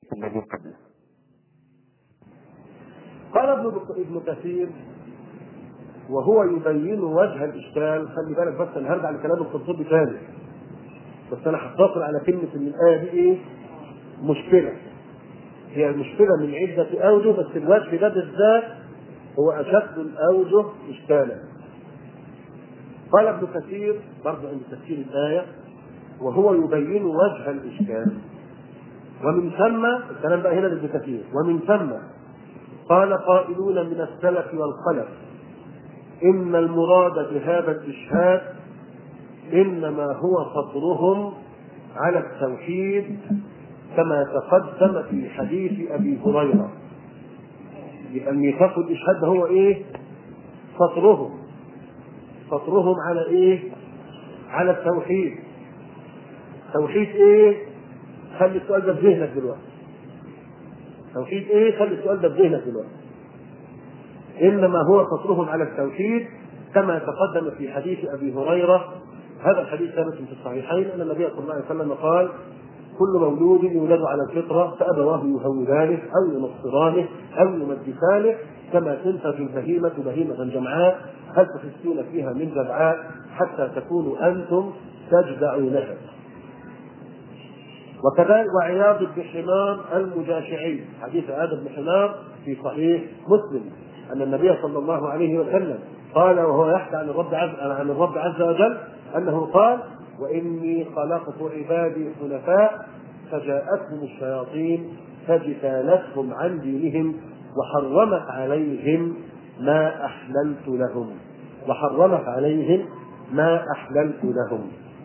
الذي قبله قال ابن ابن كثير وهو يبين وجه الاشكال خلي بالك بس انا هرجع لكلام القرطبي تاني بس انا هقتصر على كلمه ان الايه دي ايه؟ مشكله هي المشكله من عده اوجه بس الوجه ده بالذات هو اشد الاوجه اشكالا قال ابن كثير برضه عند تفسير الايه وهو يبين وجه الاشكال ومن ثم الكلام بقى هنا لابن كثير ومن ثم قال قائلون من السلف والخلف إن المراد بهذا الإشهاد إنما هو فضلهم على التوحيد كما تقدم في حديث أبي هريرة يبقى الميثاق الإشهاد هو إيه؟ فطرهم فطرهم على إيه؟ على التوحيد توحيد إيه؟ خلي السؤال ده في ذهنك دلوقتي توحيد إيه؟ خلي السؤال ده في ذهنك دلوقتي انما هو فطرهم على التوحيد كما تقدم في حديث ابي هريره هذا الحديث ثابت في الصحيحين ان النبي صلى الله عليه وسلم قال كل مولود يولد على الفطره فابواه يهودانه او ينصرانه او يمجسانه كما تنتج البهيمه بهيمه جمعاء هل تحسون فيها من جدعاء حتى تكونوا انتم تجدعونها وكذلك وعياض بن حمار المجاشعي حديث عياض بن حمار في صحيح مسلم ان النبي صلى الله عليه وسلم قال وهو يحكي عن الرب عز عن الرب عز وجل انه قال واني خلقت عبادي حنفاء فجاءتهم الشياطين فاجتالتهم عن دينهم وحرمت عليهم ما احللت لهم وحرمت عليهم ما احللت لهم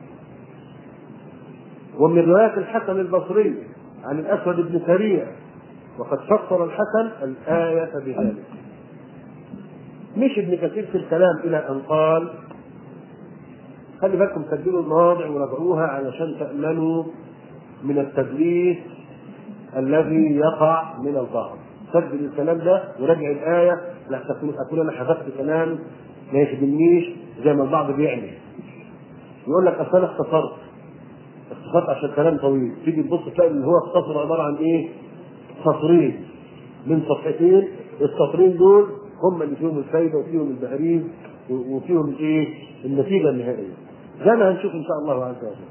ومن روايه الحسن البصري عن الاسود بن سريع وقد فسر الحسن الايه بذلك مش ابن كثير في الكلام الى ان قال خلي بالكم سجلوا المواضع وراجعوها علشان تامنوا من التدليس الذي يقع من البعض سجل الكلام ده وراجع الايه لا تكون اكون انا حذفت كلام ما يخدمنيش زي ما البعض بيعمل يقول لك اصل انا اختصرت اختصرت عشان كلام طويل تيجي تبص تلاقي ان هو اختصر عباره عن ايه؟ سطرين من صفحتين السطرين دول هم اللي فيهم الفايده وفيهم البهريز وفيهم الايه؟ النتيجه النهائيه. زي ما هنشوف ان شاء الله عز وجل.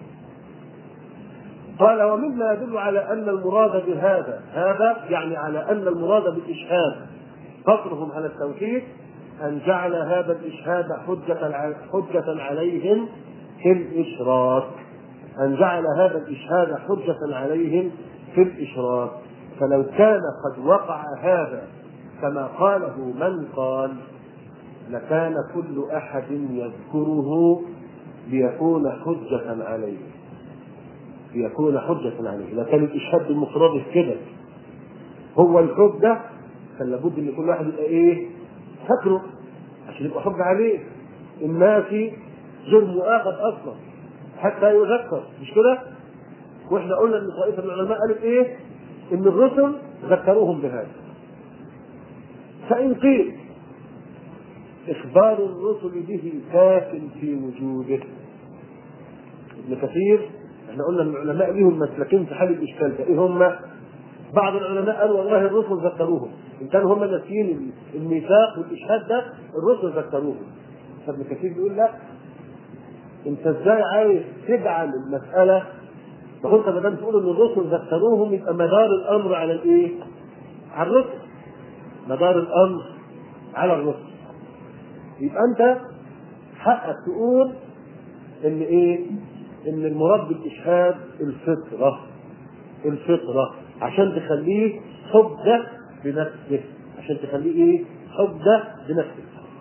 قال ومما يدل على ان المراد بهذا هذا يعني على ان المراد بالاشهاد قصرهم على التوحيد ان جعل هذا الاشهاد حجه حجه عليهم في الاشراك. ان جعل هذا الاشهاد حجه عليهم في الاشراك. فلو كان قد وقع هذا كما قاله من قال لكان كل احد يذكره ليكون حجة عليه ليكون حجة عليه لكن الإشهاد بالمفرد كده هو الحجة كان لابد ان كل واحد يبقى ايه؟ فاكره عشان يبقى حجة عليه النافي غير مؤاخذ اصلا حتى يذكر مش كده؟ واحنا قلنا ان طائفه من العلماء قالت ايه؟ ان الرسل ذكروهم بهذا فإن قيل إخبار الرسل به كاف في وجوده ابن كثير احنا قلنا ان العلماء ليهم مسلكين في حل الاشكال ده ايه هم؟ بعض العلماء قالوا والله الرسل ذكروهم ان كانوا هم ناسيين الميثاق والاشهاد ده الرسل ذكروهم فابن كثير بيقول لا انت ازاي عايز تجعل المساله ما انت ما دام تقول ان الرسل ذكروهم يبقى مدار الامر على الايه؟ على الرسل مدار الامر على الرسل يبقى انت حقك تقول ان ايه ان المراد بالاشهاد الفطره الفطره عشان تخليه حجه بنفسه عشان تخليه ايه حجه بنفسه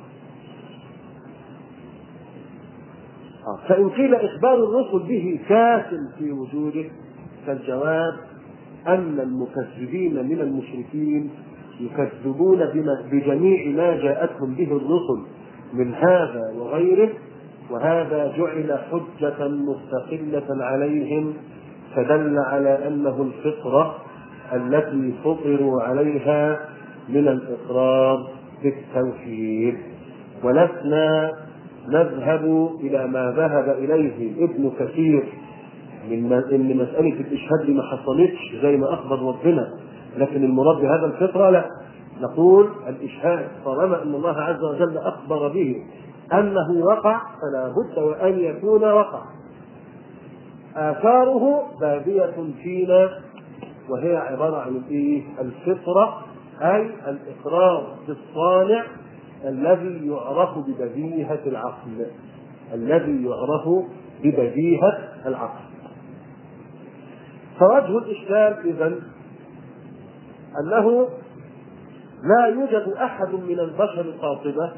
فإن قيل إخبار الرسل به كاف في وجوده فالجواب أن المكذبين من المشركين يكذبون بما بجميع ما جاءتهم به الرسل من هذا وغيره وهذا جعل حجة مستقلة عليهم فدل على أنه الفطرة التي فطروا عليها من الإقرار بالتوحيد ولسنا نذهب إلى ما ذهب إليه ابن كثير من ان مساله الاشهاد دي ما حصلتش زي ما اخبر ربنا لكن المراد بهذا الفطره لا نقول الاشهاد طالما ان الله عز وجل اخبر به انه وقع فلا بد وان يكون وقع اثاره باديه فينا وهي عباره عن الايه؟ الفطره اي الاقرار بالصانع الذي يعرف ببديهه العقل الذي يعرف ببديهه العقل فوجه الاشكال اذا انه لا يوجد احد من البشر القاطبه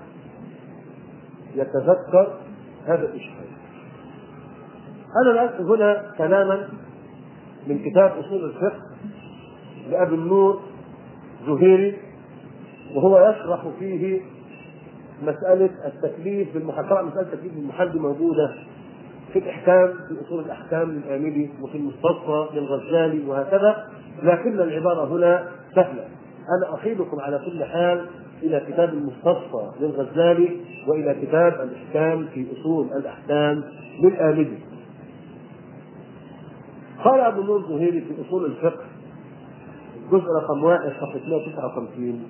يتذكر هذا الاشكال انا الان هنا كلاما من كتاب اصول الفقه لابي النور زهيري وهو يشرح فيه مسألة التكليف بالمحال مسألة التكليف بالمحال دي موجودة في الإحكام في أصول الأحكام للآملي وفي المستصفى للغزالي وهكذا لكن العبارة هنا سهلة أنا أحيلكم على كل حال إلى كتاب المستصفى للغزالي وإلى كتاب الإحكام في أصول الأحكام للآملي قال أبو نور الزهيري في أصول الفقه الجزء رقم واحد صفحة 159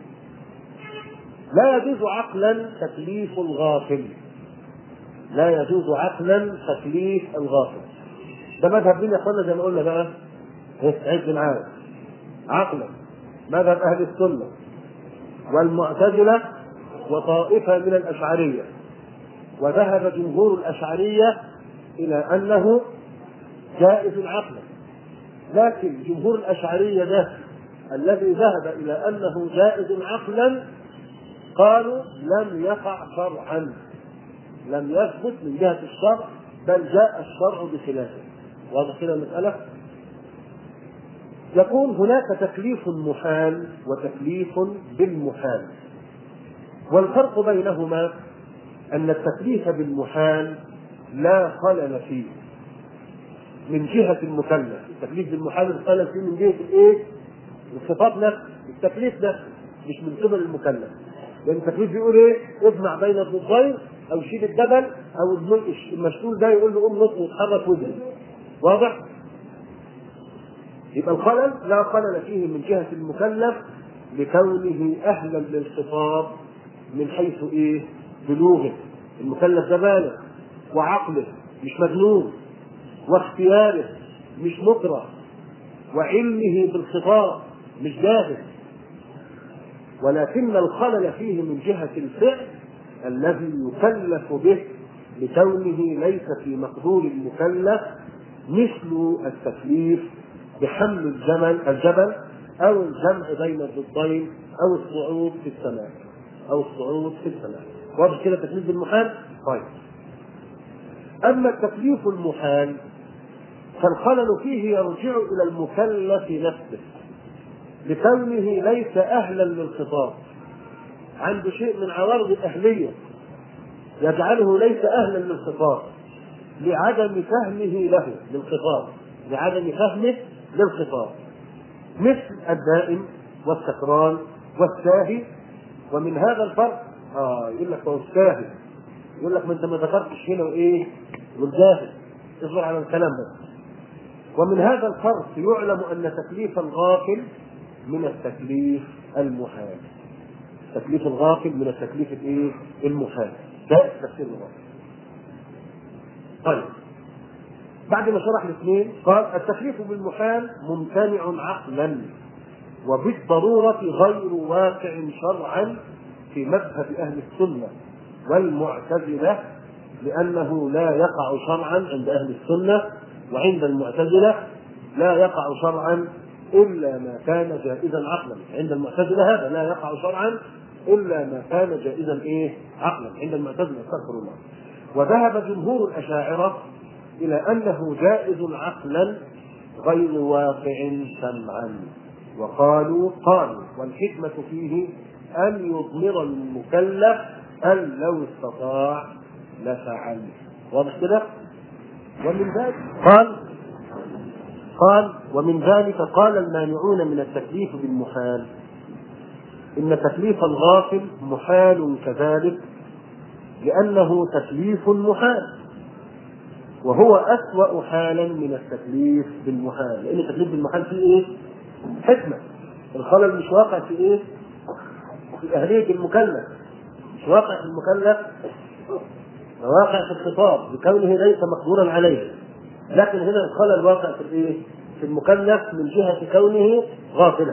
لا يجوز عقلا تكليف الغافل لا يجوز عقلا تكليف الغافل ده مذهب مين يا اخوانا زي ما قلنا بقى عد معايا عقلا مذهب اهل السنه والمعتزله وطائفه من الاشعريه وذهب جمهور الاشعريه الى انه جائز عقلا لكن جمهور الاشعريه ده الذي ذهب الى انه جائز عقلا قالوا لم يقع شرعا لم يثبت من جهه الشرع بل جاء الشرع بخلافه واضح كده المساله يقول هناك تكليف محال وتكليف بالمحال والفرق بينهما ان التكليف بالمحال لا خلل فيه من جهة المكلف، التكليف بالمحال الخلل فيه من جهة الايه؟ الصفات نفسه، التكليف نفسه مش من قبل المكلف. لأن التكليف بيقول ايه؟ اجمع بين الضدين أو شيل الجبل أو المشلول ده يقول له قوم نط وتحرك وجهه. واضح؟ يبقى الخلل لا خلل فيه من جهة المكلف لكونه أهلا للخطاب من حيث إيه؟ بلوغه. المكلف ده بالغ وعقله مش مجنون واختياره مش مكره وعلمه بالخطاب مش جاهل ولكن الخلل فيه من جهة الفعل الذي يكلف به لكونه ليس في مقدور المكلف مثل التكليف بحمل الجمل الجبل او الجمع بين الضدين او الصعود في السماء او الصعود في السماء واضح كده تكليف بالمحال؟ طيب اما التكليف المحال فالخلل فيه يرجع الى المكلف نفسه لكونه ليس اهلا للخطاب عنده شيء من عوارض الاهليه يجعله ليس اهلا للخطاب لعدم فهمه له للخطاب لعدم فهمه للخطاب مثل الدائم والسكران والساهي ومن هذا الفرق اه يقول لك هو الساهي يقول لك ما انت ما ذكرتش هنا وايه والجاهل اصبر على الكلام ده ومن هذا الفرق يعلم ان تكليف الغافل من التكليف المحال تكليف الغافل من التكليف الايه المحال ده تفسير الغافل طيب بعد ما شرح الاثنين قال التكليف بالمحال ممتنع عقلا وبالضرورة غير واقع شرعا في مذهب أهل السنة والمعتزلة لأنه لا يقع شرعا عند أهل السنة وعند المعتزلة لا يقع شرعا إلا ما كان جائزا عقلا عند المعتزلة هذا لا يقع شرعا إلا ما كان جائزا إيه عقلا عند المعتزلة استغفر الله وذهب جمهور الأشاعرة إلى أنه جائز عقلا غير واقع سمعا وقالوا قالوا والحكمة فيه أن يضمر المكلف أن لو استطاع لفعل واضح كده؟ ومن ذلك قال قال ومن ذلك قال المانعون من التكليف بالمحال إن تكليف الغافل محال كذلك لأنه تكليف محال وهو أسوأ حالا من التكليف بالمحال لأن التكليف بالمحال فيه إيه؟ حكمة الخلل مش واقع في إيه؟ في أهلية المكلف مش واقع في المكلف واقع في الخطاب بكونه ليس مقدورا عليه لكن هنا الخلل واقع في الايه؟ في المكلف من جهه كونه غافلا.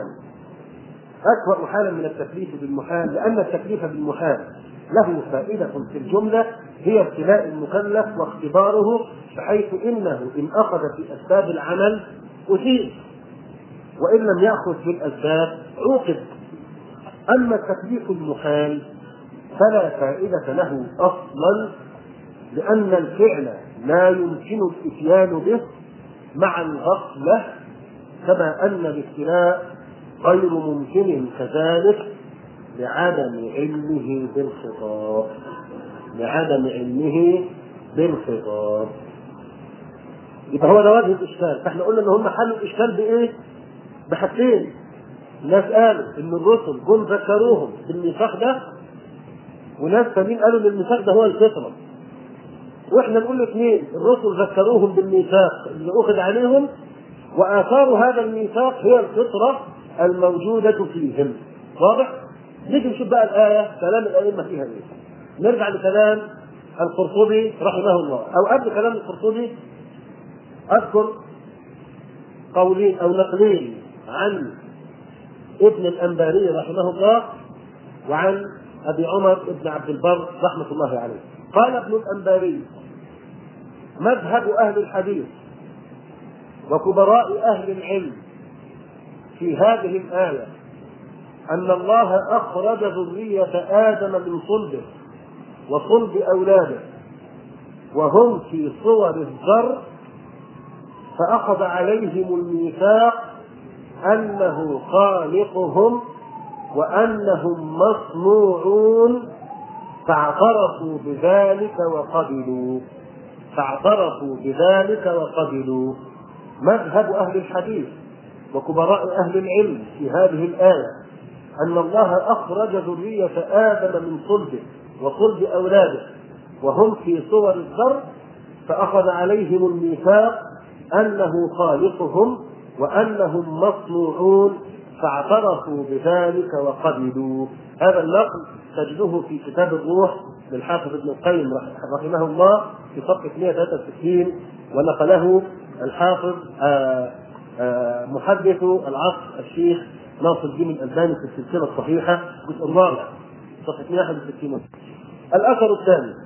اسوأ حالا من التكليف بالمحال لان التكليف بالمحال له فائده في الجمله هي ابتلاء المكلف واختباره بحيث انه ان اخذ في اسباب العمل اثيب وان لم ياخذ في الاسباب عوقب. اما التكليف المحال فلا فائده له اصلا لأن الفعل لا يمكن الإتيان به مع الغفلة كما أن الابتلاء غير ممكن كذلك لعدم علمه بالخطاب لعدم علمه بالخطاب يبقى هو ده وجه الاشكال فاحنا قلنا ان هم حلوا الاشكال بايه؟ بحاجتين ناس قالوا ان الرسل جم ذكروهم بالميثاق ده وناس ثانيين قالوا ان الميثاق ده هو الفطره واحنا نقول الاثنين الرسل ذكروهم بالميثاق اللي اخذ عليهم واثار هذا الميثاق هي الفطره الموجوده فيهم واضح؟ نيجي نشوف بقى الايه كلام الائمه فيها ايه نرجع لكلام القرطبي رحمه الله او قبل كلام القرطبي اذكر قولين او نقلين عن ابن الانباري رحمه الله وعن ابي عمر بن عبد البر رحمه الله عليه قال ابن الانباري مذهب اهل الحديث وكبراء اهل العلم في هذه الايه ان الله اخرج ذريه ادم من صلبه وصلب اولاده وهم في صور الذر فاخذ عليهم الميثاق انه خالقهم وانهم مصنوعون فاعترفوا بذلك وقبلوا فاعترفوا بذلك وقبلوا مذهب اهل الحديث وكبراء اهل العلم في هذه الايه ان الله اخرج ذريه ادم من صلبه وصلب اولاده وهم في صور الذر فاخذ عليهم الميثاق انه خالقهم وانهم مصنوعون فاعترفوا بذلك وقبلوا هذا النقل تجده في كتاب الروح للحافظ ابن القيم رحمه الله في صفحه 163 ونقله الحافظ آآ آآ محدث العصر الشيخ ناصر الدين الالباني في السلسله الصحيحه الجزء الرابع صفحه 161 الاثر الثاني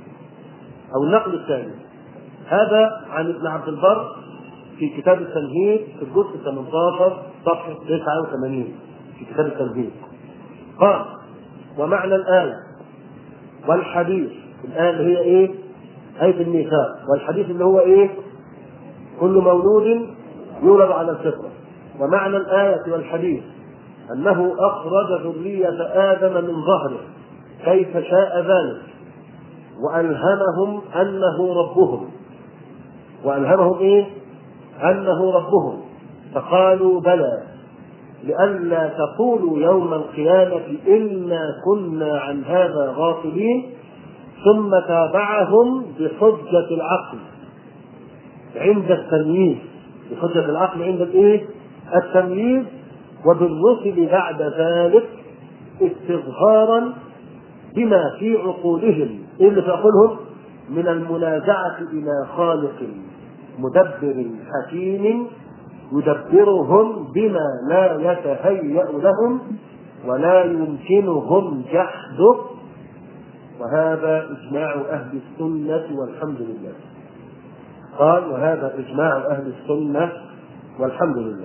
او النقل الثاني هذا عن ابن عبد البر في كتاب التمهيد في الجزء 18 صفحه 89 في كتاب التمهيد قال ومعنى الآية والحديث الآية اللي هي إيه؟ آية الميثاق والحديث اللي هو إيه؟ كل مولود يولد على الفطرة ومعنى الآية والحديث أنه أخرج ذرية آدم من ظهره كيف شاء ذلك وألهمهم أنه ربهم وألهمهم إيه؟ أنه ربهم فقالوا بلى لئلا تقولوا يوم القيامة إنا كنا عن هذا غافلين ثم تابعهم بحجة العقل عند التمييز بحجة العقل عند الايه؟ التمييز وبالرسل بعد ذلك استظهارا بما في عقولهم ايه اللي في عقولهم؟ من المنازعة إلى خالق مدبر حكيم يدبرهم بما لا يتهيأ لهم ولا يمكنهم جحده وهذا إجماع أهل السنة والحمد لله قال وهذا إجماع أهل السنة والحمد لله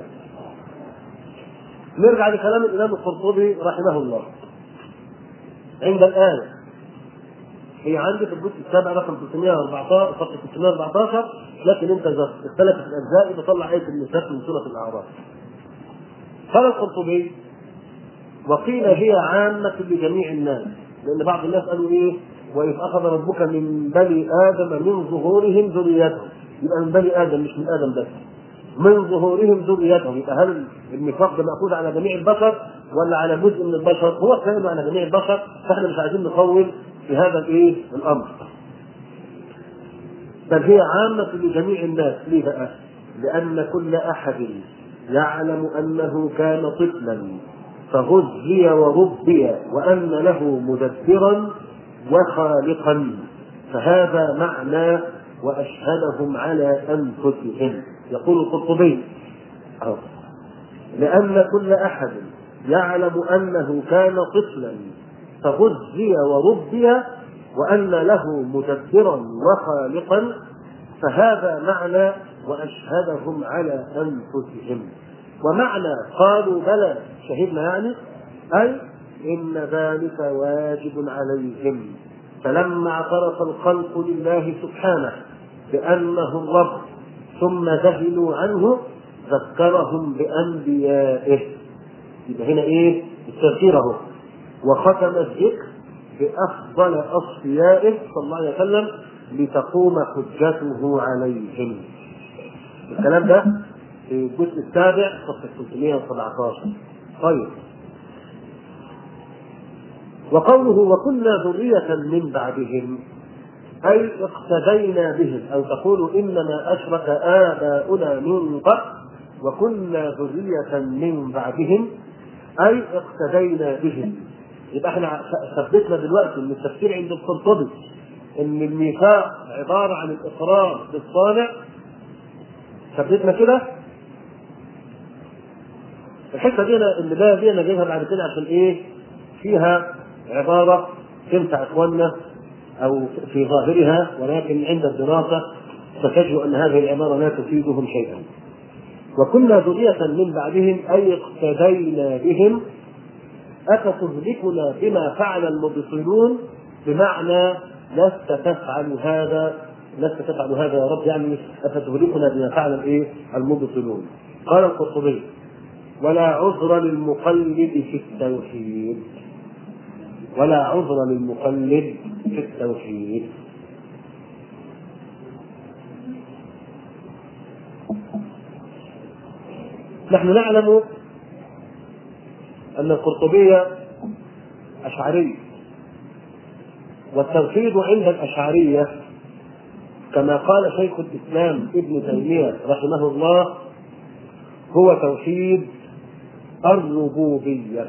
نرجع لكلام الإمام القرطبي رحمه الله عند الآية هي عندي في الجزء السابع رقم 314 صفحه 314 لكن انت اذا اختلفت الاجزاء بطلع ايه الميثاق من سوره الاعراف. قال القرطبي وقيل هي عامة لجميع الناس لأن بعض الناس قالوا إيه وإذ أخذ ربك من بني آدم من ظهورهم ذريتهم يبقى من بني آدم مش من آدم بس من ظهورهم ذريتهم يبقى هل الميثاق ده مأخوذ على جميع البشر ولا على جزء من البشر؟ هو كلامه على جميع البشر فاحنا مش عايزين نطول في هذا الايه؟ الامر. بل هي عامة لجميع الناس ليه بقى؟ لأن كل أحد يعلم أنه كان طفلا فغذي وربي وأن له مدبرا وخالقا فهذا معنى وأشهدهم على أنفسهم يقول القرطبي لأن كل أحد يعلم أنه كان طفلا فغذي وربي وأن له مدبرا وخالقا فهذا معنى وأشهدهم على أنفسهم ومعنى قالوا بلى شهدنا يعني أي إن ذلك واجب عليهم فلما اعترف الخلق لله سبحانه بأنه الرب ثم ذهلوا عنه ذكرهم بأنبيائه يبقى هنا إيه؟ التذكير أهو وختم الذكر بأفضل أصفيائه صلى الله عليه وسلم لتقوم حجته عليهم. الكلام ده في الجزء السابع صفحة 317. طيب. وقوله وكنا ذرية من بعدهم أي اقتدينا بهم أو تقول إنما أشرك آباؤنا من قبل وكنا ذرية من بعدهم أي اقتدينا بهم يبقى احنا ثبتنا دلوقتي ان التفسير عند القرطبي ان الميثاق عباره عن الاقرار بالصانع ثبتنا كده الحته دي انا اللي بقى دي انا جايبها بعد كده عشان ايه؟ فيها عباره تنفع اخواننا او في ظاهرها ولكن عند الدراسه ستجد ان هذه العباره لا تفيدهم شيئا. وكنا ذرية من بعدهم أي اقتدينا بهم أفتهلكنا بما فعل المبطلون بمعنى لست تفعل هذا لست تفعل هذا يا رب يعني أفتهلكنا بما فعل الإيه؟ المبطلون قال القرطبي ولا عذر للمقلد في التوحيد ولا عذر للمقلد في التوحيد نحن نعلم أن القرطبية أشعري والتوحيد عند الأشعرية كما قال شيخ الإسلام ابن تيمية رحمه الله هو توحيد الربوبية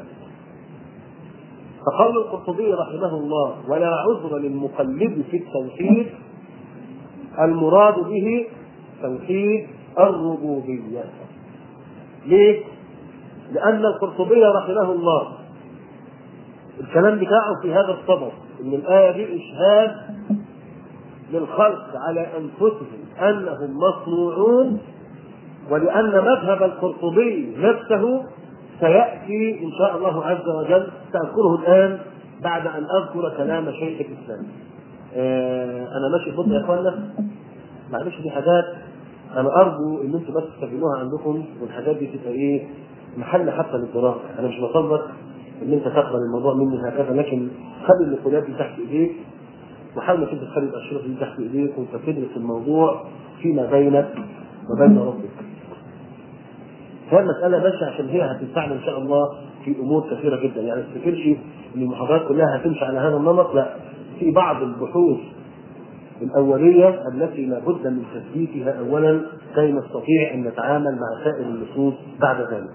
فقول القرطبي رحمه الله ولا عذر للمقلد في التوحيد المراد به توحيد الربوبية ليه؟ لأن القرطبي رحمه الله الكلام بتاعه في هذا الصدد ان الآية دي إشهاد للخلق على أنفسهم أنهم مصنوعون ولأن مذهب القرطبي نفسه سيأتي إن شاء الله عز وجل سأذكره الآن بعد أن أذكر كلام شيخ الإسلام. آه أنا ماشي بطء يا إخوانا معلش دي حاجات أنا أرجو إن أنتم بس تسجلوها عندكم والحاجات دي تبقى إيه محل حتى للدراسة أنا مش بطلبك ان انت تقبل الموضوع مني هكذا لكن خلي النقولات دي تحت ايديك وحاول انك انت تخلي الاشرطه دي تحت ايديك وانت تدرس الموضوع فيما بينك وبين ربك. هي المسألة ماشية عشان هي هتنفعنا إن شاء الله في أمور كثيرة جدا، يعني ما تفتكرش إن المحاضرات كلها هتمشي على هذا النمط، لا، في بعض البحوث الأولية التي لابد من تثبيتها أولا كي نستطيع أن نتعامل مع سائر النصوص بعد ذلك.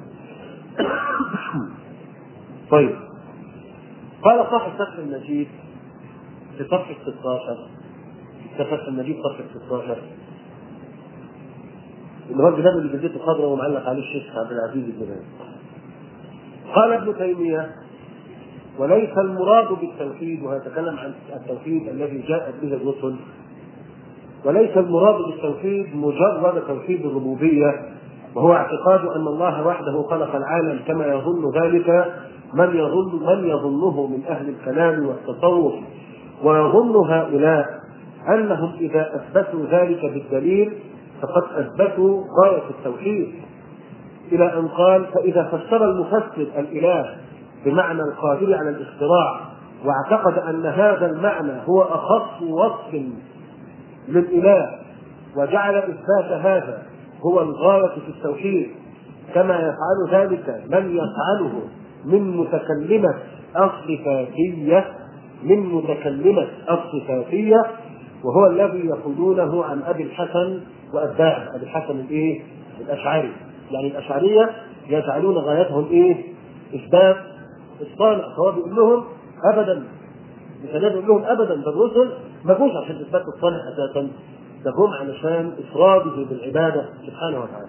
طيب قال صاحب فتح المجيد في صفحة 16 في فتح المجيد صفحة 16 اللي هو الكتاب اللي جلدته خضراء ومعلق عليه الشيخ عبد العزيز بن باز قال ابن تيمية وليس المراد بالتوحيد ويتكلم عن التوحيد الذي جاءت به الرسل وليس المراد بالتوحيد مجرد توحيد الربوبية وهو اعتقاد أن الله وحده خلق العالم كما يظن ذلك من يظن من يظنه من اهل الكلام والتصوف ويظن هؤلاء انهم اذا اثبتوا ذلك بالدليل فقد اثبتوا غايه التوحيد الى ان قال فاذا فسر المفسر الاله بمعنى القادر على الاختراع واعتقد ان هذا المعنى هو اخص وصف للاله وجعل اثبات هذا هو الغايه في التوحيد كما يفعل ذلك من يفعله من متكلمة الصفاتية من متكلمة الصفاتية وهو الذي يقولونه عن ابي الحسن واتباعه ابي الحسن الايه؟ الاشعري يعني الاشعريه يجعلون غايتهم ايه؟ اثبات الصانع فهو بيقول لهم ابدا مش هنقول لهم ابدا ده الرسل ما جوش عشان اثبات الصالح اساسا ده هم علشان افراده بالعباده سبحانه وتعالى.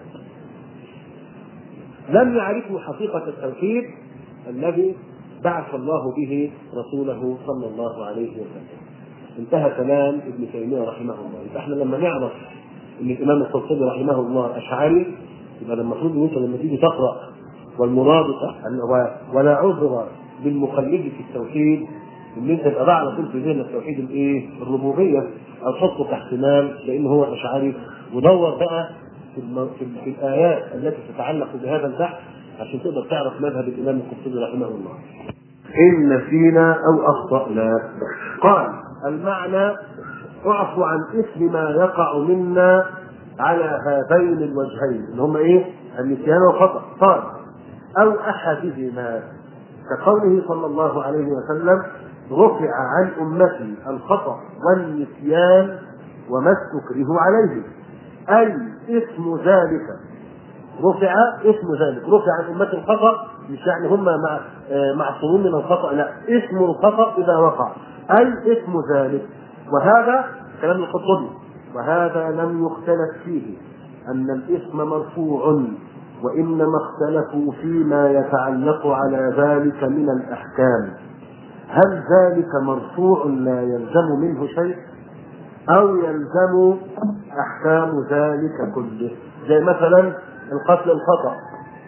لم يعرفوا حقيقه التوحيد الذي بعث الله به رسوله صلى الله عليه وسلم. انتهى كلام ابن تيميه رحمه الله، يبقى احنا لما نعرف ان الامام القرطبي رحمه الله اشعري يبقى المفروض ان انت لما تيجي تقرا والمرابطه ولا عذر بالمخلد في التوحيد ان انت تبقى بقى على طول في ذهنك توحيد الايه؟ الربوبيه او تحطه كاحتمال لان هو اشعري ودور بقى في, الم... في, في الايات التي تتعلق بهذا البحث عشان تقدر تعرف مذهب الامام القرطبي رحمه الله. ان نسينا او اخطانا قال المعنى اعفو عن اثم ما يقع منا على هذين الوجهين اللي هم ايه؟ النسيان والخطا قال او احدهما كقوله صلى الله عليه وسلم رفع عن امتي الخطا والنسيان وما استكرهوا عليه اي اسم ذلك رفع اسم ذلك رفع عن امتي الخطا مش يعني هم مع معصومون من الخطا لا اسم الخطا اذا وقع اي اسم ذلك وهذا كلام القرطبي وهذا لم يختلف فيه ان الاسم مرفوع وانما اختلفوا فيما يتعلق على ذلك من الاحكام هل ذلك مرفوع لا يلزم منه شيء او يلزم احكام ذلك كله زي مثلا القتل الخطا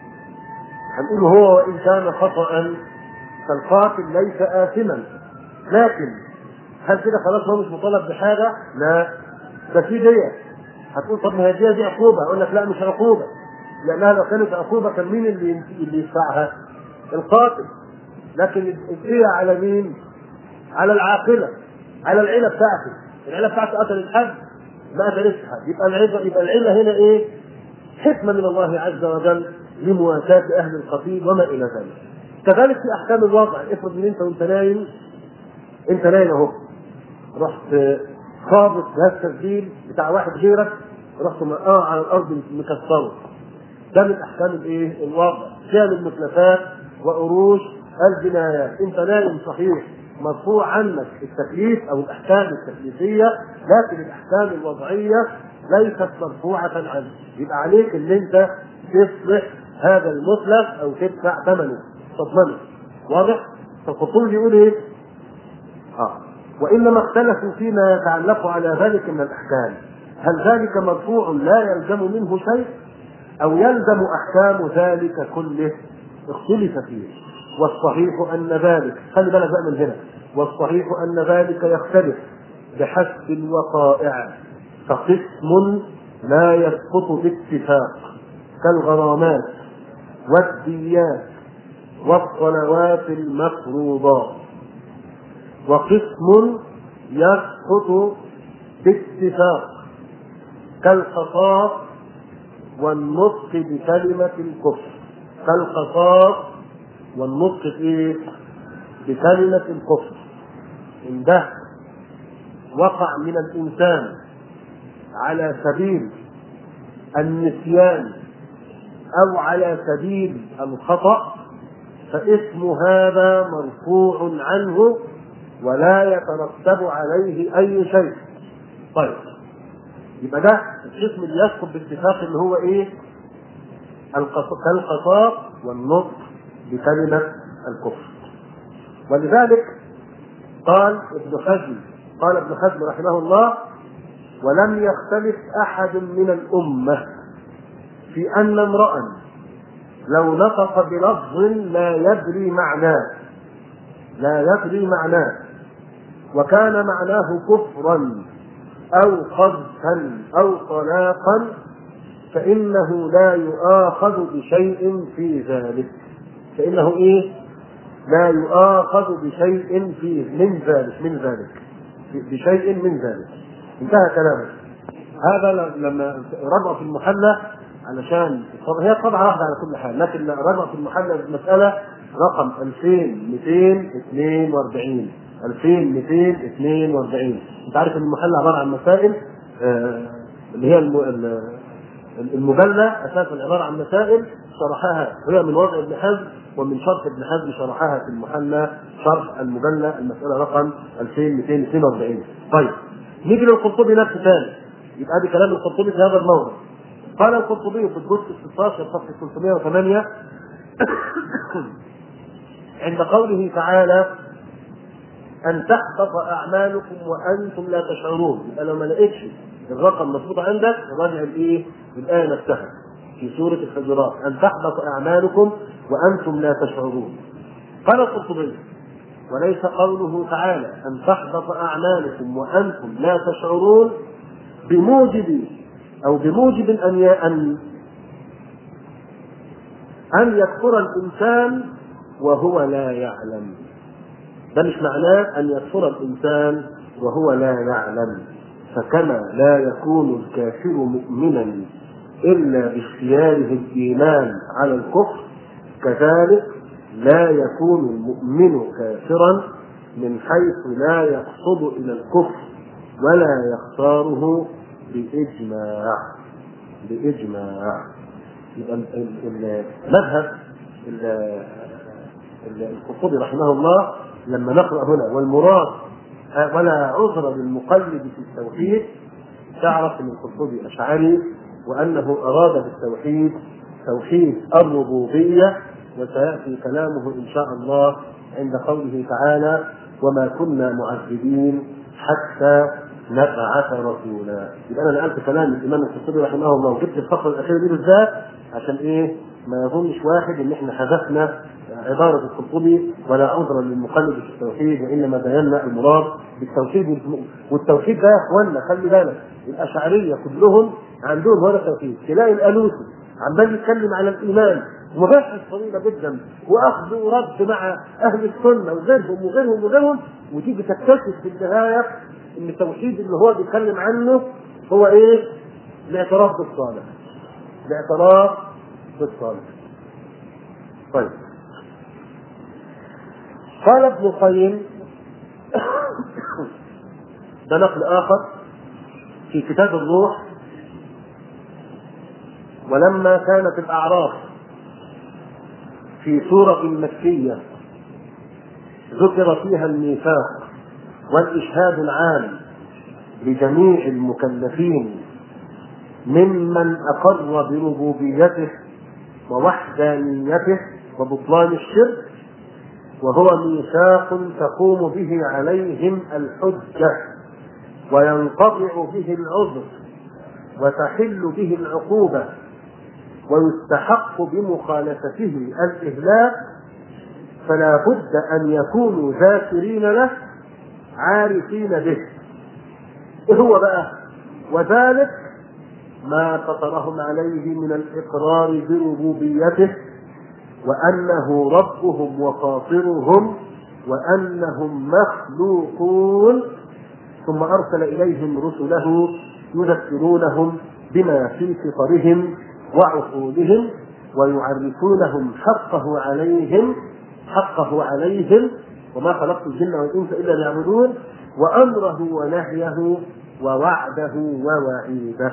هنقول هو وان كان خطا فالقاتل ليس اثما لكن هل كده خلاص هو مش مطالب بحاجه؟ لا ده في دية هتقول طب ما هي الدية دي عقوبة أقول لك لا مش عقوبة لأنها لو كانت عقوبة كان مين اللي اللي يدفعها؟ القاتل لكن الدية على مين؟ على العاقلة على العيلة بتاعته العيلة بتاعته قتلت حد ما قتلتش حد يبقى العيلة يبقى العيلة هنا إيه؟ حكمة من الله عز وجل لمواساة أهل القتيل وما إلى ذلك كذلك في أحكام الوضع افرض إن أنت وأنت نايم أنت نايم أهو رحت خابط جهاز تسجيل بتاع واحد غيرك رحت مقاه على الارض مكسره ده من احكام الايه؟ الوضع فيها من متلفات وقروش الجنايات انت نايم صحيح مرفوع عنك التكليف او الاحكام التكليفيه لكن الاحكام الوضعيه ليست مرفوعه عنك يبقى عليك ان انت تصلح هذا المتلف او تدفع ثمنه تضمنه واضح؟ فالخطوب يقول ايه؟ اه وانما اختلفوا فيما يتعلق على ذلك من الاحكام هل ذلك مرفوع لا يلزم منه شيء او يلزم احكام ذلك كله اختلف فيه والصحيح ان ذلك خلي بالك بقى من هنا والصحيح ان ذلك يختلف بحسب الوقائع فقسم لا يسقط باتفاق كالغرامات والديات والصلوات المفروضات وقسم يسقط باتفاق كالقصاص والنطق بكلمة الكفر كالقصاص والنطق ايه؟ بكلمة الكفر إن ده وقع من الإنسان على سبيل النسيان أو على سبيل الخطأ فاسم هذا مرفوع عنه ولا يترتب عليه اي شيء. طيب يبقى ده الاسم اللي يسقط باتفاق اللي هو ايه؟ كالقصاص والنطق بكلمه الكفر. ولذلك قال ابن حزم قال ابن حزم رحمه الله ولم يختلف احد من الامه في ان امرأ لو نطق بلفظ لا يدري معناه لا يدري معناه وكان معناه كفرا او قذفا او طلاقا فانه لا يؤاخذ بشيء في ذلك فانه ايه لا يؤاخذ بشيء فيه من ذلك من ذلك بشيء من ذلك انتهى كلامه هذا لما رجع في المحلى علشان هي طبعة واحدة على كل حال لكن رجع في المحلى المسألة رقم 2242 2242 انت عارف ان المحل عباره عن مسائل آه، اللي هي الم- ال- المجلة أساسا عبارة عن مسائل شرحها هي من وضع ابن حزم ومن شرح ابن حزم شرحها في المحلى شرح المجلة المسألة رقم 2242 طيب نيجي للقرطبي نفسه ثاني يبقى ادي كلام القرطبي في هذا الموضع قال القرطبي في الجزء 16 صفحة 308 عند قوله تعالى أن تحبط أعمالكم وأنتم لا تشعرون يبقى لو ما لقيتش الرقم مظبوط عندك راجع الإيه؟ الآية نفسها في سورة الحجرات أن تحبط أعمالكم وأنتم لا تشعرون قال القرطبي وليس قوله تعالى أن تحبط أعمالكم وأنتم لا تشعرون بموجب أو بموجب أن ي- أن أن يكفر الإنسان وهو لا يعلم ده مش معناه أن يكفر الإنسان وهو لا يعلم فكما لا يكون الكافر مؤمنا إلا باختياره الإيمان على الكفر كذلك لا يكون المؤمن كافرا من حيث لا يقصد إلى الكفر ولا يختاره بإجماع بإجماع يبقى ال- ال- المذهب ال- ال- القرطبي رحمه الله لما نقرا هنا والمراد آه، ولا عذر للمقلد في التوحيد تعرف ان القرطبي اشعري وانه اراد بالتوحيد توحيد الربوبيه وسياتي كلامه ان شاء الله عند قوله تعالى وما كنا معذبين حتى نبعث رسولا يبقى انا نقلت كلام الامام القرطبي رحمه الله وجبت الفقره الاخيره دي بالذات عشان ايه ما يظنش واحد ان احنا حذفنا عبارة القرطبي ولا عذرا للمقلد في التوحيد وإنما بينا المراد بالتوحيد والم- والتوحيد ده يا إخوانا خلي بالك الأشعرية كلهم عندهم هذا التوحيد تلاقي الألوسي عمال يتكلم على الإيمان مباحث طويلة جدا وأخذ ورد مع أهل السنة وغيرهم وغيرهم وغيرهم وتيجي تكتشف في النهاية إن التوحيد اللي هو بيتكلم عنه هو إيه؟ الاعتراف بالصالح الاعتراف بالصالح طيب قال ابن القيم ده نقل اخر في كتاب الروح ولما كانت الاعراف في سوره مكيه ذكر فيها الميثاق والاشهاد العام لجميع المكلفين ممن اقر بربوبيته ووحدانيته وبطلان الشرك وهو ميثاق تقوم به عليهم الحجة وينقطع به العذر وتحل به العقوبة ويستحق بمخالفته الإهلاك فلا بد أن يكونوا ذاكرين له عارفين به إيه هو بقى وذلك ما فطرهم عليه من الإقرار بربوبيته وأنه ربهم وفاطرهم وأنهم مخلوقون ثم أرسل إليهم رسله يذكرونهم بما في فطرهم وعقولهم ويعرفونهم حقه عليهم حقه عليهم وما خلقت الجن والإنس إلا ليعبدون وأمره ونهيه ووعده ووعيده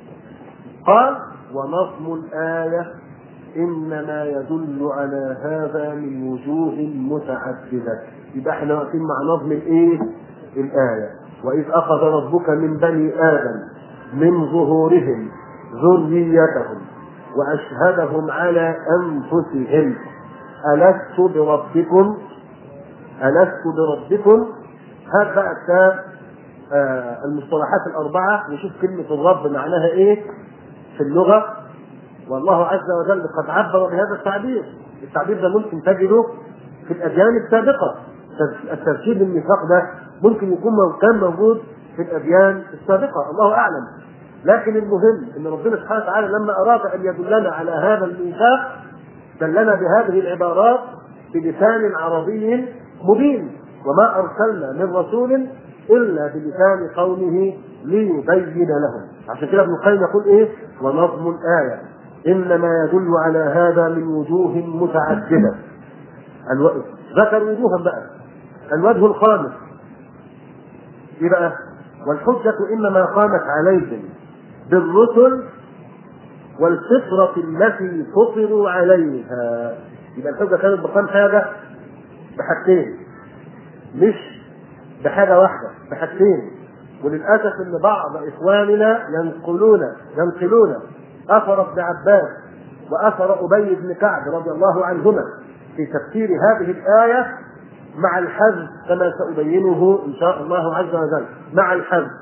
قال ونظم الآية إنما يدل على هذا من وجوه متعددة يبقى احنا واقفين مع نظم الإيه؟ الآية وإذ أخذ ربك من بني آدم من ظهورهم ذريتهم وأشهدهم على أنفسهم ألست بربكم ألست بربكم هات بقى كتاب آه المصطلحات الأربعة وشوف كلمة الرب معناها إيه في اللغة والله عز وجل قد عبر بهذا التعبير التعبير ده ممكن تجده في الأديان السابقة التركيب الميثاق ده ممكن يكون كان موجود في الأديان السابقة الله أعلم لكن المهم ان ربنا سبحانه وتعالى لما اراد ان يدلنا على هذا الميثاق دلنا بهذه العبارات بلسان عربي مبين وما ارسلنا من رسول الا بلسان قومه ليبين لهم عشان كده ابن القيم يقول ايه ونظم الايه انما يدل على هذا من وجوه متعدده الو... ذكر وجوها بقى الوجه الخامس ايه بقى؟ والحجة إنما قامت عليهم بالرسل والفطرة التي فطروا عليها يبقى الحجة كانت بكم حاجة؟ بحاجتين مش بحاجة واحدة بحاجتين وللأسف أن بعض إخواننا ينقلون ينقلون أثر ابن عباس وأثر أبي بن كعب رضي الله عنهما في تفسير هذه الآية مع الحذف كما سأبينه إن شاء الله عز وجل مع الحذف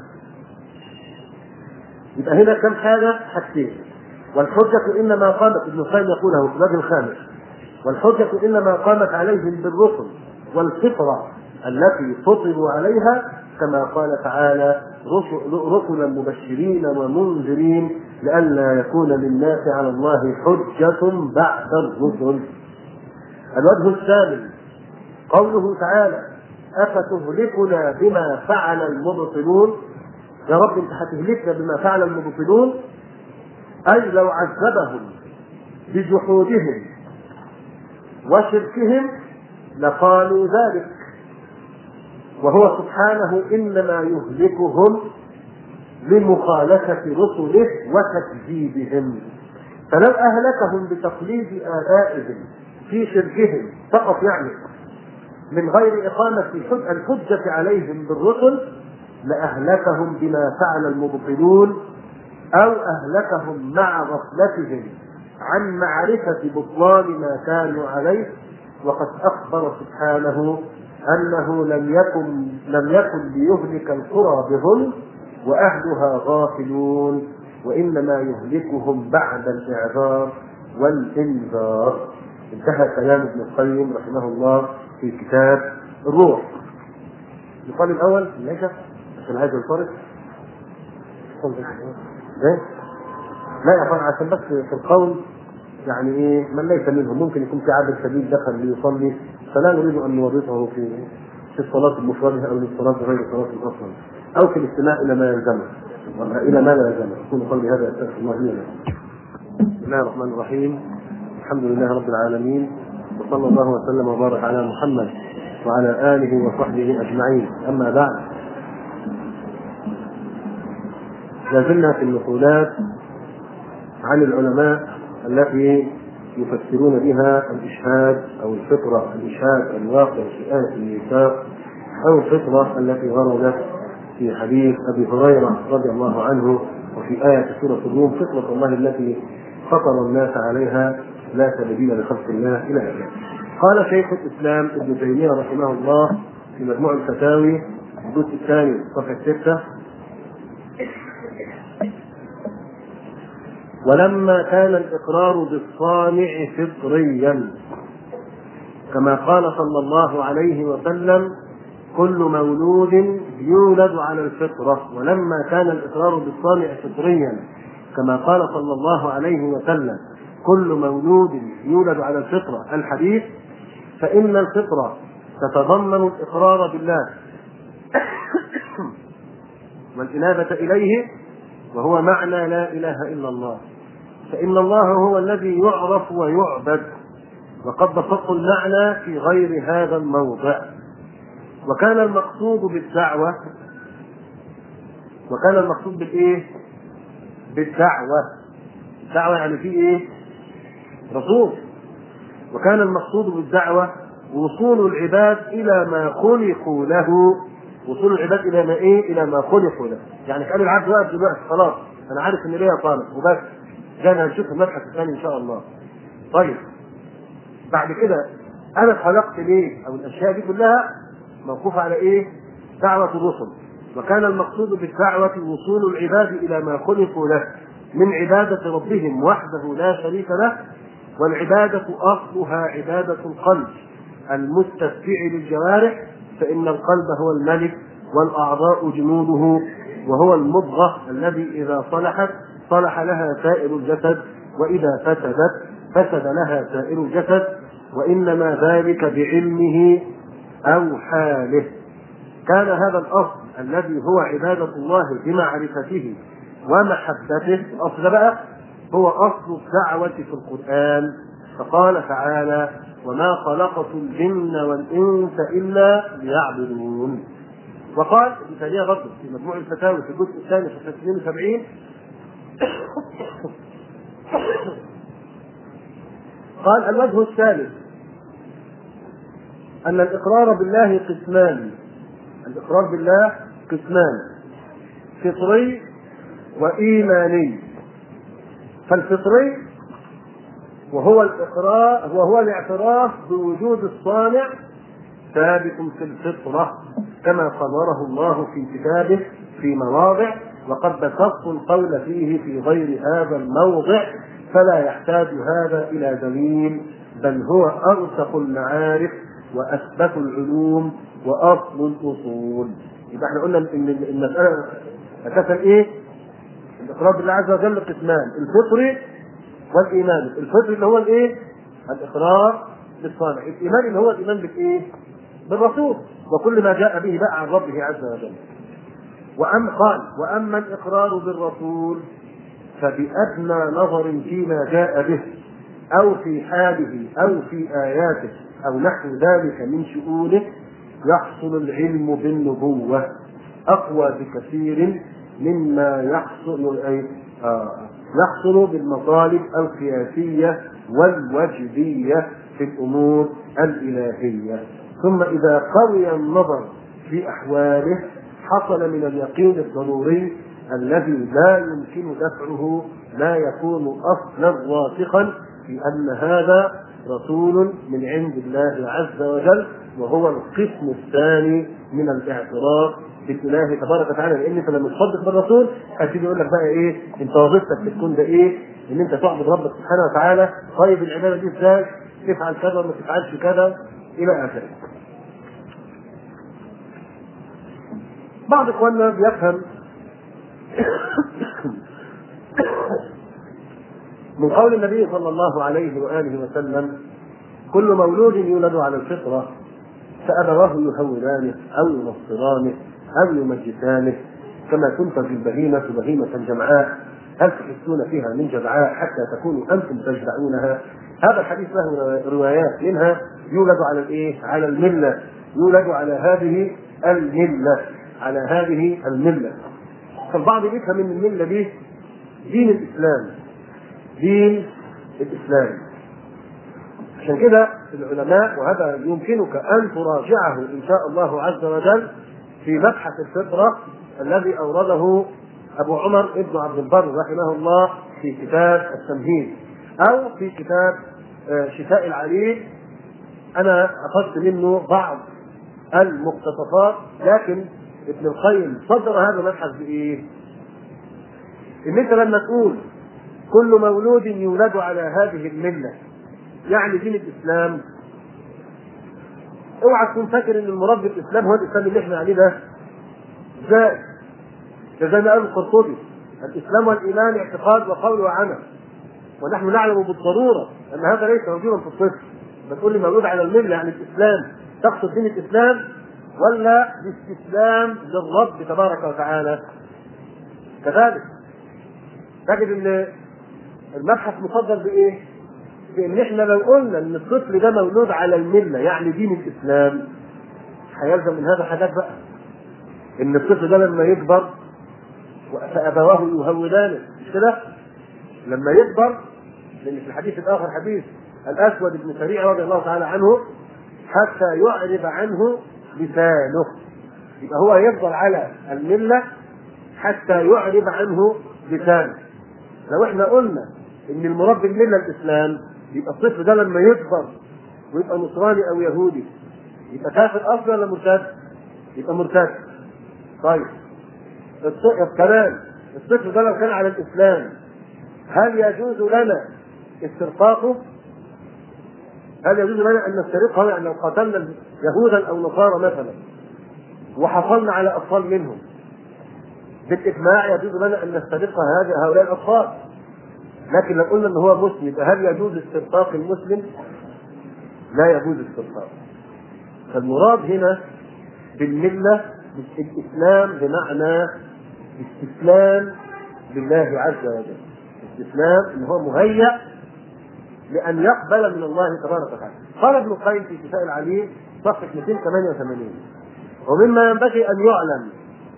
يبقى هنا كم حاجة؟ حاجتين والحجة إنما قامت ابن القيم يقوله في الوجه الخامس والحجة إنما قامت عليهم بالرسل والفطرة التي فطروا عليها كما قال تعالى رسلا مبشرين ومنذرين لئلا يكون للناس على الله حجة بعد الرسل. الوجه الثاني قوله تعالى أفتهلكنا بما فعل المبطلون يا رب انت هتهلكنا بما فعل المبطلون أي لو عذبهم بجحودهم وشركهم لقالوا ذلك وهو سبحانه انما يهلكهم لمخالفه رسله وتكذيبهم فلو اهلكهم بتقليد ابائهم في شركهم فقط يعني من غير اقامه الحجه عليهم بالرسل لاهلكهم بما فعل المبطلون او اهلكهم مع غفلتهم عن معرفه بطلان ما كانوا عليه وقد اخبر سبحانه انه لم يكن لم يكن ليهلك القرى بظلم واهلها غافلون وانما يهلكهم بعد الاعذار والانذار انتهى كلام ابن القيم رحمه الله في كتاب الروح القول الاول ليس عشان هذا الفرق ايه لا يا اخوان عشان بس في القول يعني ايه من ليس منهم ممكن يكون في عابر سبيل دخل ليصلي فلا نريد ان نورطه في في الصلاة بمفردها او للصلاة بغير صلاة اصلا او في الاستماع الى ما يلزمه الى ما لا يلزمه يكون قولي هذا استغفر الله لي بسم الله الرحمن الرحيم الحمد لله رب العالمين وصلى الله وسلم وبارك على محمد وعلى اله وصحبه اجمعين اما بعد لازلنا في النقولات عن العلماء التي يفسرون بها الإشهاد أو الفطرة الإشهاد الواقع في آية الميثاق أو الفطرة التي وردت في حديث أبي هريرة رضي الله عنه وفي آية سورة الروم فطرة الله التي فطر الناس عليها لا تبديل لخلق الله إلى آخره. قال شيخ الإسلام ابن تيمية رحمه الله في مجموع الفتاوي الجزء الثاني صفحة ستة ولما كان الإقرار بالصانع فطريا كما قال صلى الله عليه وسلم كل مولود يولد على الفطرة ولما كان الإقرار بالصانع فطريا كما قال صلى الله عليه وسلم كل مولود يولد على الفطرة الحديث فإن الفطرة تتضمن الإقرار بالله والإنابة إليه وهو معنى لا إله إلا الله فإن الله هو الذي يعرف ويعبد وقد بسطت المعنى في غير هذا الموضع وكان المقصود بالدعوة وكان المقصود بالإيه؟ بالدعوة الدعوة يعني في إيه؟ رسول وكان المقصود بالدعوة وصول العباد إلى ما خلقوا له وصول العباد إلى ما إيه؟ إلى ما خلقوا له يعني كان العبد واقف دلوقتي خلاص أنا عارف إن ليا طالب وبس جانا هنشوف المبحث الثاني ان شاء الله. طيب بعد كده انا اتخلقت ليه؟ او الاشياء دي كلها موقوفه على ايه؟ دعوه الرسل. وكان المقصود بالدعوه وصول العباد الى ما خلقوا له من عباده ربهم وحده لا شريك له والعباده اصلها عباده القلب المستتبع للجوارح فان القلب هو الملك والاعضاء جنوده وهو المضغه الذي اذا صلحت صلح لها سائر الجسد واذا فسدت فسد لها سائر الجسد وانما ذلك بعلمه او حاله كان هذا الاصل الذي هو عباده الله بمعرفته ومحبته الاصل بقى هو اصل الدعوه في القران فقال تعالى وما خلقت الجن والانس الا ليعبدون وقال ابن تيميه برضه في مجموع الفتاوي في الجزء الثاني في 72 قال الوجه الثالث أن الإقرار بالله قسمان الإقرار بالله قسمان فطري وإيماني فالفطري وهو الإقرار وهو الاعتراف بوجود الصانع ثابت في الفطرة كما قرره الله في كتابه في مواضع وقد بسطت القول فيه في غير هذا الموضع فلا يحتاج هذا إلى دليل بل هو أرسخ المعارف وأثبت العلوم وأصل الأصول يبقى احنا قلنا إن المسألة أساسا إيه؟ الإقرار بالله عز وجل قسمان الفطري والإيمان الفطري اللي هو الإيه؟ الإقرار بالصالح الإيمان اللي هو الإيمان بالإيه؟ بالرسول وكل ما جاء به بقى عن ربه عز وجل وأم قال وأما الإقرار بالرسول فبأدنى نظر فيما جاء به أو في حاله أو في آياته أو نحو ذلك من شؤونه يحصل العلم بالنبوة أقوى بكثير مما يحصل أي آه يحصل بالمطالب القياسية والوجدية في الأمور الإلهية ثم إذا قوي النظر في أحواله حصل من اليقين الضروري الذي لا يمكن دفعه لا يكون اصلا راسخا في ان هذا رسول من عند الله عز وجل وهو القسم الثاني من الاعتراف بالاله تبارك وتعالى لان انت لما تصدق بالرسول هتيجي يقول لك بقى ايه انت وظيفتك بتكون ده ايه؟ ان انت تعبد ربك سبحانه وتعالى طيب العباده دي ازاي؟ تفعل كذا وما تفعلش كذا الى اخره. بعض اخواننا بيفهم من قول النبي صلى الله عليه واله وسلم كل مولود يولد على الفطره فابواه يهودانه او ينصرانه او يمجسانه كما تنتج البهيمه بهيمه جمعاء هل تحسون فيها من جدعاء حتى تكونوا انتم تجدعونها هذا الحديث له روايات منها يولد على الايه؟ على المله يولد على هذه المله على هذه المله فالبعض يفهم ان المله دي دين الاسلام دين الاسلام عشان كده العلماء وهذا يمكنك ان تراجعه ان شاء الله عز وجل في مبحث الفطره الذي اورده ابو عمر ابن عبد البر رحمه الله في كتاب التمهيد او في كتاب شفاء العليل انا اخذت منه بعض المقتطفات لكن ابن القيم صدر هذا المبحث بايه؟ ان انت لما تقول كل مولود يولد على هذه المله يعني دين الاسلام اوعى تكون فاكر ان المراد بالاسلام هو الاسلام اللي احنا عليه ده ازاي؟ ده زي ما قال القرطبي الاسلام والايمان اعتقاد وقول وعمل ونحن نعلم بالضروره ان هذا ليس موجودا في الطفل بتقول لي مولود على المله يعني الاسلام تقصد دين الاسلام ولا باستسلام للرب تبارك وتعالى كذلك تجد ان المبحث مصدر بايه؟ بان احنا لو قلنا ان الطفل ده مولود على المله يعني دين الاسلام هيلزم من هذا حاجات بقى ان الطفل ده لما يكبر فابواه يهودانه مش كده؟ لما يكبر لان في الحديث الاخر حديث الاسود بن سريع رضي الله تعالى عنه حتى يعرب عنه لسانه يبقى هو يفضل على المله حتى يعرب عنه لسانه لو احنا قلنا ان المراد بالمله الاسلام يبقى الطفل ده لما يكبر ويبقى نصراني او يهودي يبقى كافر اصلا ولا مرتد؟ يبقى مرتد. طيب كمان الطفل ده لو كان على الاسلام هل يجوز لنا استرقاقه؟ هل يجوز لنا ان نسترقه يعني لو قتلنا يهودا او نصارى مثلا وحصلنا على اطفال منهم بالاجماع يجوز لنا ان نسترق هؤلاء الاطفال لكن لو قلنا ان هو مسلم هل يجوز استرقاق المسلم؟ لا يجوز استرقاق فالمراد هنا بالمله الاسلام بمعنى استسلام لله عز وجل استسلام ان هو مهيأ لأن يقبل من الله تبارك وتعالى قال ابن القيم في شفاء العليل صفحة 288 ومما ينبغي أن يعلم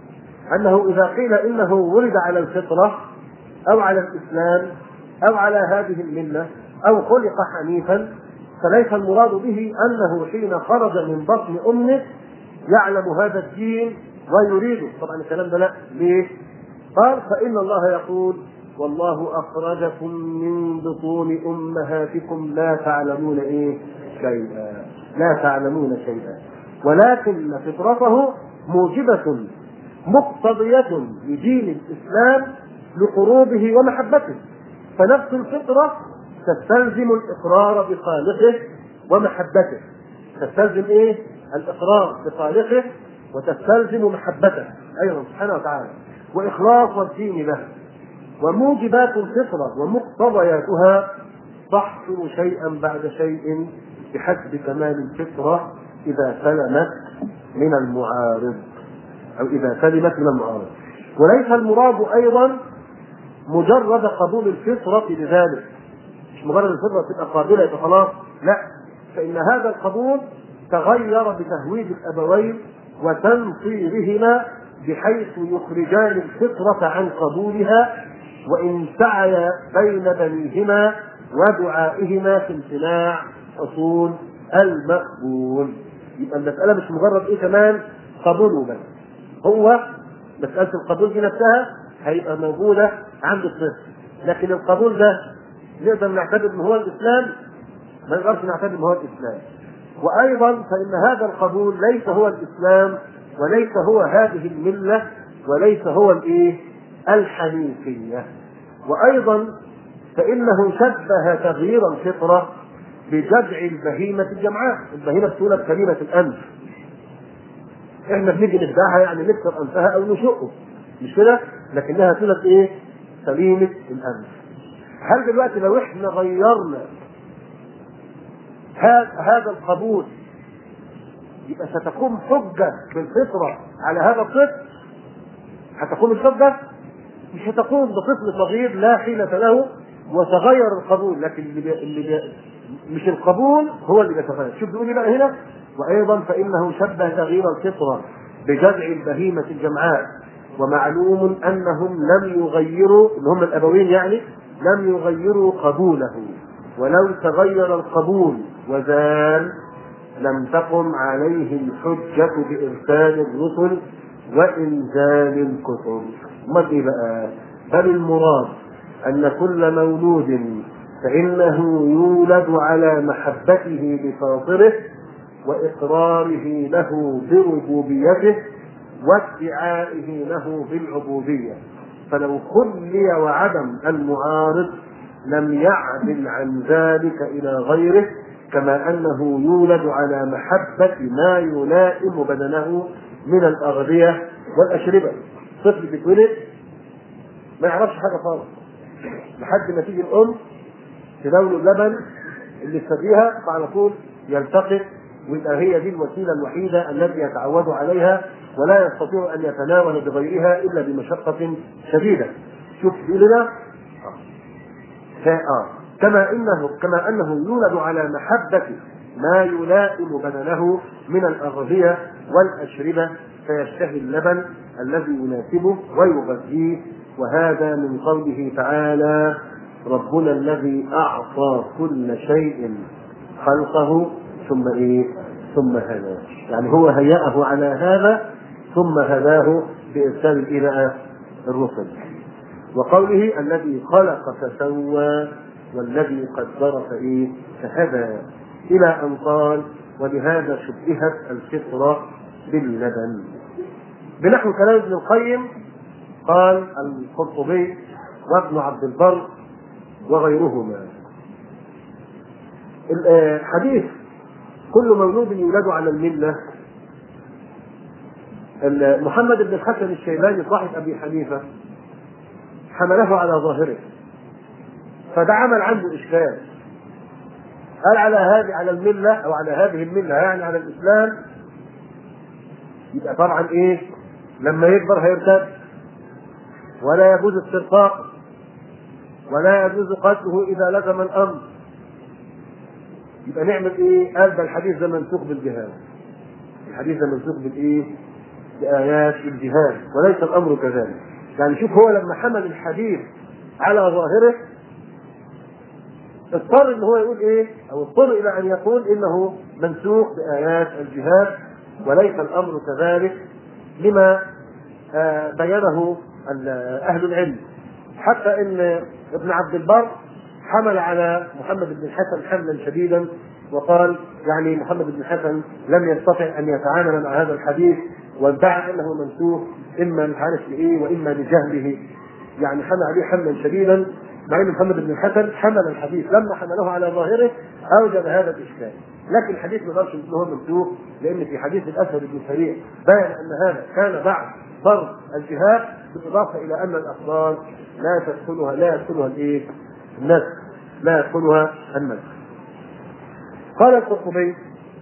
أنه إذا قيل إنه ولد على الفطرة أو على الإسلام أو على هذه الملة أو خلق حنيفا فليس المراد به أنه حين خرج من بطن أمه يعلم هذا الدين ويريده طبعا الكلام ده لا ليه؟ قال فإن الله يقول والله أخرجكم من بطون أمهاتكم لا تعلمون إيه شيئا لا تعلمون شيئا ولكن فطرته موجبة مقتضية لدين الإسلام لقروبه ومحبته فنفس الفطرة تستلزم الإقرار بخالقه ومحبته تستلزم إيه؟ الإقرار بخالقه وتستلزم محبته أيضا سبحانه وتعالى وإخلاص الدين له وموجبات الفطرة ومقتضياتها تحصل شيئا بعد شيء بحسب كمال الفطرة إذا سلمت من المعارض أو إذا سلمت من المعارض وليس المراد أيضا مجرد قبول الفطرة بذلك مش مجرد الفطرة تبقى قابلة يبقى خلاص لا فإن هذا القبول تغير بتهويد الأبوين وتنصيرهما بحيث يخرجان الفطرة عن قبولها وإن سعي بين بنيهما ودعائهما في امتناع حصول المقبول يبقى المسألة مش مجرد إيه كمان قبول بس هو مسألة القبول دي نفسها هيبقى موجودة عند الطفل لكن القبول ده نقدر نعتبر ان هو الاسلام ما نقدرش نعتبر ان هو الاسلام وايضا فان هذا القبول ليس هو الاسلام وليس هو هذه المله وليس هو الايه الحنيفيه وايضا فانه شبه تغيير الفطره بجدع البهيمه الجمعاء البهيمه بتولد كلمه الانف احنا بنيجي نخدعها يعني نكسر انفها او نشقه مش كده لكنها تولد ايه سليمه الانف هل دلوقتي لو احنا غيرنا هذا القبول يبقى ستقوم حجة بالفطرة على هذا الطفل هتقوم الحجة مش هتقوم بطفل صغير لا حيلة له وتغير القبول لكن اللي بي... اللي بي... مش القبول هو اللي بيتغير شوف بيقول بقى هنا وايضا فانه شبه تغيير الفطره بجذع البهيمه الجمعاء ومعلوم انهم لم يغيروا اللي هم الابوين يعني لم يغيروا قبوله ولو تغير القبول وزال لم تقم عليه الحجة بإرسال الرسل وإنزال الكتب. ما إيه بقى؟ بل المراد أن كل مولود فإنه يولد على محبته لفاطره وإقراره له بربوبيته وادعائه له بالعبودية فلو خلي وعدم المعارض لم يعدل عن ذلك إلى غيره كما أنه يولد على محبة ما يلائم بدنه من الأغذية والأشربة طفل بيتولد ما يعرفش حاجة خالص لحد ما تيجي الأم تداول اللبن اللي تسقيها فعلى طول يلتقط ويبقى هي دي الوسيله الوحيده التي يتعود عليها ولا يستطيع ان يتناول بغيرها الا بمشقه شديده. شوف بيقول لنا آه. كما انه كما انه يولد على محبه ما يلائم بدنه من الاغذيه والاشربه فيشتهي اللبن الذي يناسبه ويغذيه وهذا من قوله تعالى ربنا الذي اعطى كل شيء خلقه ثم ايه؟ ثم هداه، يعني هو هيأه على هذا ثم هداه بإرسال إلى الرسل. وقوله الذي خلق فسوى والذي قدر فإيه؟ فهدى إلى أن قال ولهذا شبهت الفطرة باللبن. بنحو كلام ابن القيم قال القرطبي وابن عبد البر وغيرهما. الحديث كل مولود يولد على الملة محمد بن الحسن الشيباني صاحب أبي حنيفة حمله على ظاهره فده عمل عنده إشكال قال على هذه على الملة أو على هذه الملة يعني على الإسلام يبقى طبعا إيه لما يكبر هيرتد ولا يجوز استرقاق ولا يجوز قتله إذا لزم الأمر يبقى نعمل ايه؟ قال ده الحديث ده منسوخ بالجهاد الحديث ده منسوخ بالايه؟ بآيات الجهاد وليس الأمر كذلك يعني شوف هو لما حمل الحديث على ظاهره اضطر ان هو يقول ايه او اضطر الى ان يقول انه منسوخ بايات الجهاد وليس الامر كذلك لما آه بينه اهل العلم حتى ان ابن عبد البر حمل على محمد بن الحسن حملا شديدا وقال يعني محمد بن الحسن لم يستطع ان يتعامل مع هذا الحديث وادعى انه منسوخ اما مش عارف لايه واما لجهله يعني حمل عليه حملا شديدا مع ان محمد بن الحسن حمل الحديث لما حمله على ظاهره اوجب هذا الاشكال لكن الحديث ما قالش انه منسوخ لان في حديث الاسود بن سريع بين ان هذا كان بعد فرض الجهاد بالاضافه الى ان الاخبار لا تدخلها لا يدخلها الايه؟ النسخ لا يدخلها النسخ. قال القرطبي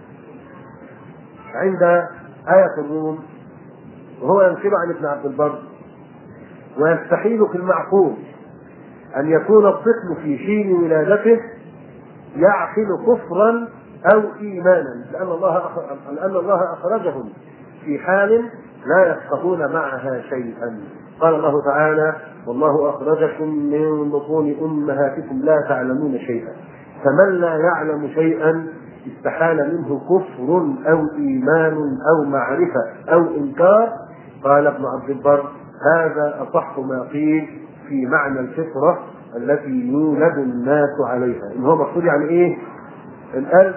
عند آية الروم وهو ينقل عن ابن عبد البر ويستحيل في المعقول أن يكون الطفل في حين ولادته يعقل كفرا أو إيمانا لأن الله لأن الله أخرجهم في حال لا يفقهون معها شيئا قال الله تعالى والله أخرجكم من بطون أمهاتكم لا تعلمون شيئا فمن لا يعلم شيئا استحال منه كفر أو إيمان أو معرفة أو إنكار قال ابن عبد البر هذا أصح ما قيل في معنى الفطرة التي يولد الناس عليها إن هو مقصود يعني إيه؟ القلب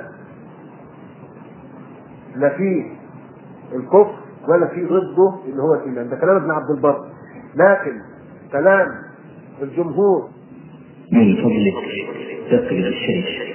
لا فيه الكفر ولا فيه ضده اللي هو الإيمان ده كلام ابن عبد البر لكن كلام الجمهور من فضلك تقبل الشيء